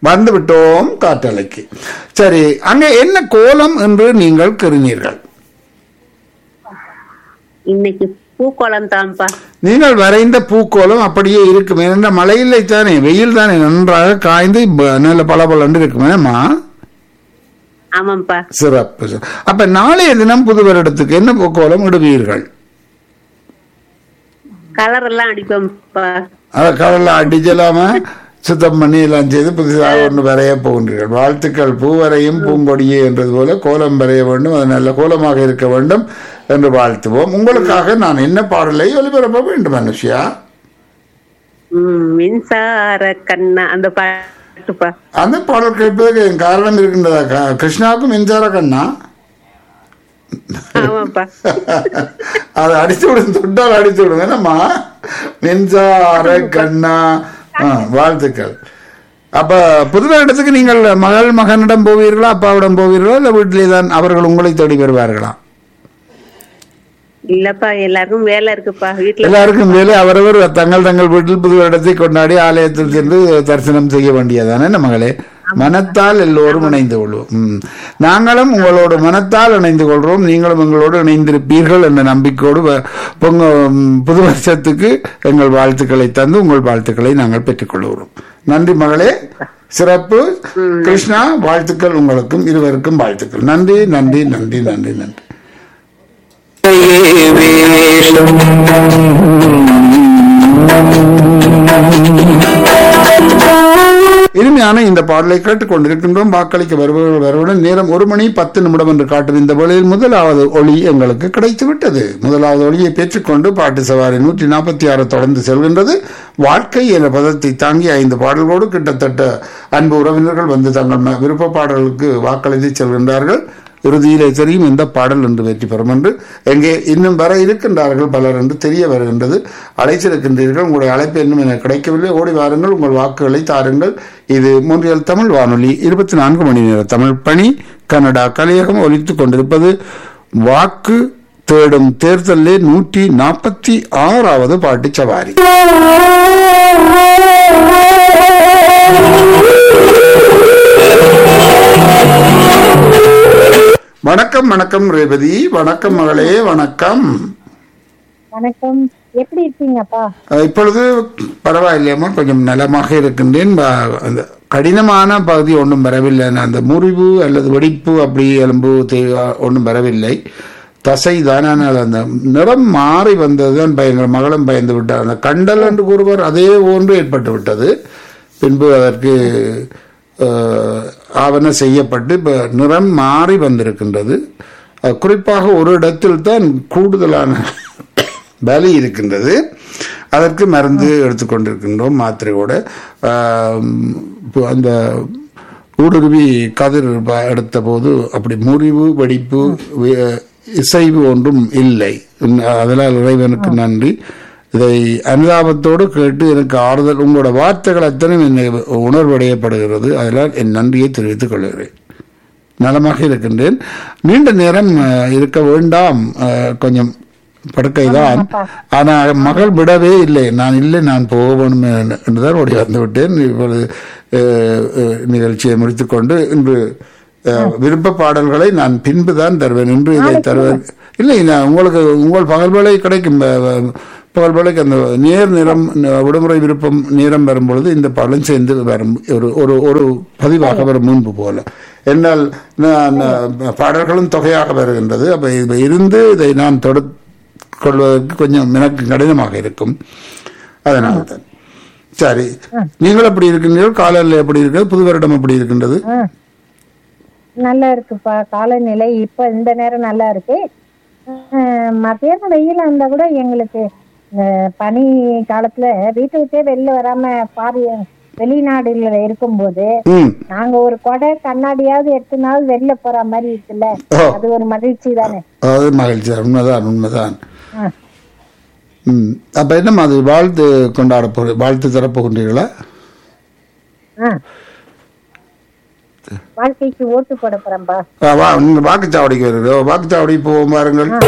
வந்து விட்டோம் காற்றலைக்கு சரி அங்கே என்ன கோலம் என்று நீங்கள் கருநீர்கள் இன்னைக்கு பூக்கோளம் தான்ப்பா நீங்கள் வரைந்த பூக்கோலம் அப்படியே இருக்கும் ஏனென்றால் மழையில்லை தானே வெயில் தானே நன்றாக காய்ந்து ப- நல்ல பளபளன்னு இருக்குமேம்மா ஆமாப்பா சிறப்பு சிறப்பு. அப்ப நாளைய தினம் புது வருடத்துக்கு என்ன பூக்கோலம் இடுவீர்கள் கலர் எல்லாம் அடிப்போம்ப்பா அதை கடல்ல அடிச்சலாம சுத்தம் பண்ணி எல்லாம் செய்து புதுசாக ஒன்று வரைய போகின்றீர்கள் வாழ்த்துக்கள் பூவரையும் பூங்கொடியே என்றது போல கோலம் வரைய வேண்டும் அது நல்ல கோலமாக இருக்க வேண்டும் என்று வாழ்த்துவோம் உங்களுக்காக நான் என்ன பாடலை ஒளிபரப்ப வேண்டும் அனுஷியா உம் மின்சார கண்ணா அந்த பாட்டுப்பா அந்த பாடல் கேட்பதற்கு என் காரணம் இருக்கின்றதா க- கிருஷ்ணாவுக்கும் மின்சார கண்ணா ஆமாப்பா அதை அடித்து விடுங்க தொட்டால் அடித்து விடுங்க என்னம்மா மின்சார கண்ணா ஆ, வாழ்த்துக்கள் அப்ப புது வருடத்துக்கு நீங்கள் மகள் மகனிடம் போவீர்களா அப்பாவிடம் போவீர்களா இல்ல வீட்டிலே தான் அவர்கள் உங்களை தேடி வருவார்களா இல்லப்பா எல்லாருக்கும் வேலை இருக்குப்பா வீட்டுல எல்லாருக்கும் வேலை அவரவர் தங்கள் தங்கள் வீட்டில் புது வருடத்தை கொண்டாடி ஆலயத்தில் சென்று தரிசனம் செய்ய வேண்டியதானே என்ன மகளே மனத்தால் எல்லோரும் இணைந்து கொள்வோம் ம். நாங்களும் உங்களோடு மனத்தால் இணைந்து கொள்றோம் நீங்களும் எங்களோடு இணைந்திருப்பீர்கள் என்ற நம்பிக்கையோடு வ- பொங்க ம், புது வருஷத்துக்கு எங்கள் வாழ்த்துக்களை தந்து உங்கள் வாழ்த்துக்களை நாங்கள் பெற்றுக்கொள்கிறோம் நன்றி மகளே சிறப்பு கிருஷ்ணா வாழ்த்துக்கள் உங்களுக்கும் இருவருக்கும் வாழ்த்துக்கள் நன்றி நன்றி நன்றி நன்றி நன்றி இனிமையான இந்த பாடலை கேட்டுக்கொண்டிருக்கின்றோம் வாக்களிக்க வருபவர்கள் வருவதுடன் நேரம் ஒரு மணி பத்து நிமிடம் என்று காட்டும் இந்த வேளையில் முதலாவது ஒளி எங்களுக்கு கிடைத்து விட்டது முதலாவது ஒளியை பெற்றுக்கொண்டு பாட்டு சவாரி நூற்றி நாற்பத்தி ஆறு தொடர்ந்து செல்கின்றது வாழ்க்கை என்ற பதத்தை தாங்கி ஐந்து பாடல்களோடு கிட்டத்தட்ட அன்பு உறவினர்கள் வந்து தங்கள் ம- விருப்ப பாடல்களுக்கு வாக்களித்து செல்கின்றார்கள் இறுதியிலே தெரியும் இந்த பாடல் என்று வெற்றி பெறும் என்று எங்கே இன்னும் வர இருக்கின்றார்கள் பலர் என்று தெரிய வருகின்றது அழைச்சிருக்கின்றீர்கள் உங்களுடைய அழைப்பு இன்னும் எனக்கு கிடைக்கவில்லை ஓடி வாருங்கள் உங்கள் வாக்குகளை தாருங்கள் இது மூன்றியல் தமிழ் வானொலி இருபத்தி நான்கு மணி நேர தமிழ் பணி கனடா கலையகம் ஒலித்துக் கொண்டிருப்பது வாக்கு தேடும் தேர்தலிலே நூற்றி நாற்பத்தி ஆறாவது பாட்டு சவாரி வணக்கம் வணக்கம் ரேவதி வணக்கம் மகளே வணக்கம் வணக்கம் எப்படி இருக்கீங்கப்பா அஹ் இப்பொழுது பரவாயில்லையம்மா கொஞ்சம் நலமாக இருக்கின்றேன் ப- அந்த கடினமான பகுதி ஒன்றும் வரவில்லை நான் அந்த முறிவு அல்லது வெடிப்பு அப்படி எலும்பு தே- ஒன்றும் வரவில்லை தசை தான் ஆனால் அந்த நிறம் மாறி வந்ததுதான் பயங்கர மகளும் பயந்து விட்டார் அந்த கண்டல் என்று கூறுவார் அதே போன்று ஏற்பட்டு விட்டது பின்பு அதற்கு அஹ், ஆவண செய்யப்பட்டு இப்ப நிறம் மாறி வந்திருக்கின்றது அஹ், குறிப்பாக ஒரு இடத்தில் தான் கூடுதலான வலி இருக்கின்றது அதற்கு மருந்து எடுத்துக்கொண்டிருக்கின்றோம் மாத்திரையோட ஆம், இப்போ அந்த ஊடுருவி கதிர் ப- எடுத்த போது அப்படி முறிவு வெடிப்பு வி- இசைவு ஒன்றும் இல்லை உம், அதனால் இறைவனுக்கு நன்றி இதை அனுதாபத்தோடு கேட்டு எனக்கு ஆறுதல் உங்களோட வார்த்தைகள் அத்தனையும் என்னை உணர்வடையப்படுகிறது அதனால் என் நன்றியை தெரிவித்துக் கொள்கிறேன் நலமாக இருக்கின்றேன் நீண்ட நேரம் அஹ், இருக்க வேண்டாம் அஹ், கொஞ்சம் படுக்கைதான் ஆனால் மகள் விடவே இல்லை நான் இல்லை நான் போக வேண்டும் என்று- என்றுதான் ஓடி வந்து விட்டேன் இப்பொழுது அஹ், அஹ், நிகழ்ச்சியை முடித்துக்கொண்டு இன்று அஹ், விருப்ப பாடல்களை நான் பின்பு தான் தருவேன் இன்று இதை தருவேன் இல்லை நான் உங்களுக்கு உங்கள் பகல் வேலை கிடைக்கும் அஹ், அஹ், பகல் வேலைக்கு அந்த நேர் நிறம் அஹ், விடுமுறை விருப்பம் நேரம் வரும்பொழுது இந்த பாடலும் சேர்ந்து வரும் ஒரு ஒரு ஒரு பதிவாக வரும் முன்பு போல என்னால் நான் அஹ், பாடல்களும் தொகையாக வருகின்றது அப்ப இது இருந்து இதை நான் தொடு கொள்வதற்கு கொஞ்சம் எனக்கு கடினமாக இருக்கும் அதனால தான் சரி நீங்கள் எப்படி இருக்கின்றீர்கள் காலையில் எப்படி இருக்கிறது புது வருடம் எப்படி இருக்கின்றது நல்லா இருக்குப்பா காலநிலை இப்ப இந்த நேரம் நல்லா இருக்கு அஹ், மத்தியானம் வெயில் இருந்தா கூட எங்களுக்கு இந்த பனி காலத்துல வீட்டை விட்டே வெளில வராம பாரி வெளிநாடுல இருக்கும்போது ம் நாங்க ஒரு கொடை கண்ணாடியாவது எடுத்துனாவது வெளில போற மாதிரி இருக்குல்ல ஓ. அது ஒரு மகிழ்ச்சி தானே அது மகிழ்ச்சி உண்மைதான் உண்மைதான் ஆ. ம் அப்ப என்ன அது வாழ்த்து கொண்டாட போகிற வாழ்த்து தரப்போகின்றீர்களா ஆ. வாழ்க்கைக்கு ஓட்டு போட போறேன்பா ஆ, வா நீங்க வாக்குச்சாவடிக்கு வருகிறோம் வாக்குச்சாவடி போவோம் பாருங்கள்